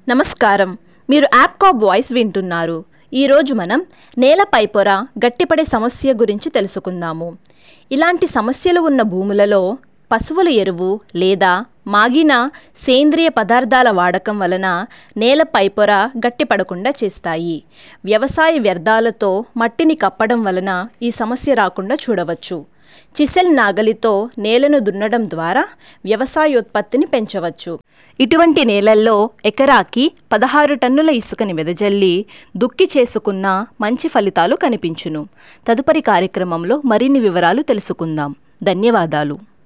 నమస్కారం మీరు యాప్కాబ్ వాయిస్ వింటున్నారు ఈరోజు మనం నేలపై పొర గట్టిపడే సమస్య గురించి తెలుసుకుందాము ఇలాంటి సమస్యలు ఉన్న భూములలో పశువుల ఎరువు లేదా మాగిన సేంద్రియ పదార్థాల వాడకం వలన నేలపై పొర గట్టిపడకుండా చేస్తాయి వ్యవసాయ వ్యర్థాలతో మట్టిని కప్పడం వలన ఈ సమస్య రాకుండా చూడవచ్చు చిసెల్ నాగలితో నేలను దున్నడం ద్వారా వ్యవసాయోత్పత్తిని పెంచవచ్చు ఇటువంటి నేలల్లో ఎకరాకి పదహారు టన్నుల ఇసుకని వెదజల్లి దుక్కి చేసుకున్న మంచి ఫలితాలు కనిపించును తదుపరి కార్యక్రమంలో మరిన్ని వివరాలు తెలుసుకుందాం ధన్యవాదాలు